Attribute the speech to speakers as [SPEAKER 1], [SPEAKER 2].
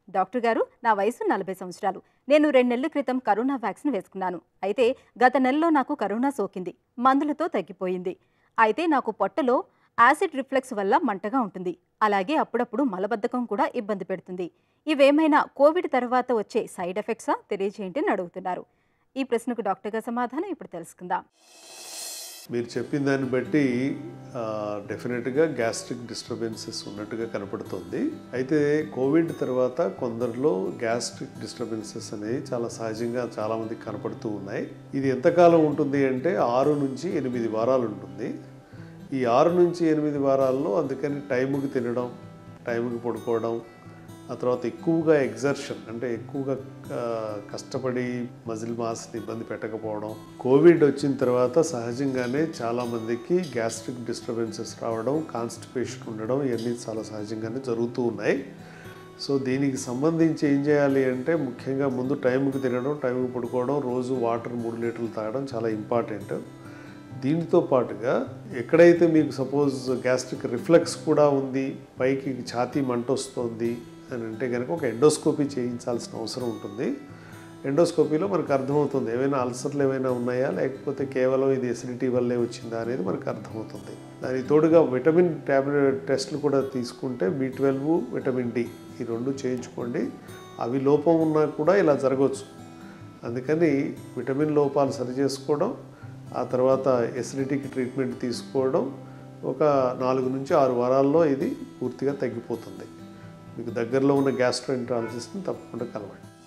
[SPEAKER 1] doctor గారు నా వయసు నలభై సంవత్సరాలు నేను రెండు నెలల క్రితం కరోనా వ్యాక్సిన్ వేసుకున్నాను అయితే గత నెలలో నాకు కరోనా సోకింది మందులతో తగ్గిపోయింది అయితే నాకు పొట్టలో యాసిడ్ రిఫ్లెక్స్ వల్ల మంటగా ఉంటుంది అలాగే అప్పుడప్పుడు మలబద్ధకం కూడా ఇబ్బంది పెడుతుంది ఇవేమైనా కోవిడ్ తర్వాత వచ్చే సైడ్ ఎఫెక్ట్సా తెలియజేయండి అని అడుగుతున్నారు ఈ ప్రశ్నకు డాక్టర్ గారి సమాధానం ఇప్పుడు తెలుసుకుందాం
[SPEAKER 2] మీరు చెప్పిన దాన్ని బట్టి డెఫినెట్గా గ్యాస్ట్రిక్ డిస్టర్బెన్సెస్ ఉన్నట్టుగా కనపడుతుంది అయితే కోవిడ్ తర్వాత కొందరిలో గ్యాస్ట్రిక్ డిస్టర్బెన్సెస్ అనేవి చాలా సహజంగా చాలామందికి కనపడుతూ ఉన్నాయి ఇది ఎంతకాలం ఉంటుంది అంటే ఆరు నుంచి ఎనిమిది వారాలు ఉంటుంది ఈ ఆరు నుంచి ఎనిమిది వారాల్లో అందుకని టైంకి తినడం టైంకి పడుకోవడం ఆ తర్వాత ఎక్కువగా ఎగ్జర్షన్ అంటే ఎక్కువగా ఆ, కష్టపడి మజిల్ మాస్ని ఇబ్బంది పెట్టకపోవడం కోవిడ్ వచ్చిన తర్వాత సహజంగానే చాలామందికి గ్యాస్ట్రిక్ డిస్టర్బెన్సెస్ రావడం కాన్స్టిపేషన్ ఉండడం ఇవన్నీ చాలా సహజంగానే జరుగుతూ ఉన్నాయి సో దీనికి సంబంధించి ఏం చేయాలి అంటే ముఖ్యంగా ముందు టైంకి తినడం టైంకి పడుకోవడం రోజు వాటర్ మూడు లీటర్లు తాగడం చాలా ఇంపార్టెంట్ దీనితో పాటుగా ఎక్కడైతే మీకు సపోజ్ గ్యాస్ట్రిక్ రిఫ్లెక్స్ కూడా ఉంది పైకి ఛాతీ మంట వస్తుంది అని అంటే కనుక ఒక ఎండోస్కోపీ చేయించాల్సిన అవసరం ఉంటుంది ఎండోస్కోపీలో మనకు అర్థమవుతుంది ఏమైనా అల్సర్లు ఏమైనా ఉన్నాయా లేకపోతే కేవలం ఇది ఎసిడిటీ వల్లే వచ్చిందా అనేది మనకు అర్థమవుతుంది దానికి తోడుగా విటమిన్ ట్యాబ్లెట్ టెస్ట్లు కూడా తీసుకుంటే బి ట్వెల్వ్ విటమిన్ డి ఈ రెండు చేయించుకోండి అవి లోపం ఉన్నా కూడా ఇలా జరగవచ్చు అందుకని విటమిన్ లోపాలు సరి చేసుకోవడం ఆ తర్వాత ఎసిడిటీకి ట్రీట్మెంట్ తీసుకోవడం ఒక నాలుగు నుంచి ఆరు వారాల్లో ఇది పూర్తిగా తగ్గిపోతుంది మీకు దగ్గరలో ఉన్న గ్యాస్ట్రోఎంట్రాలజిస్ట్ని తప్పకుండా కలవండి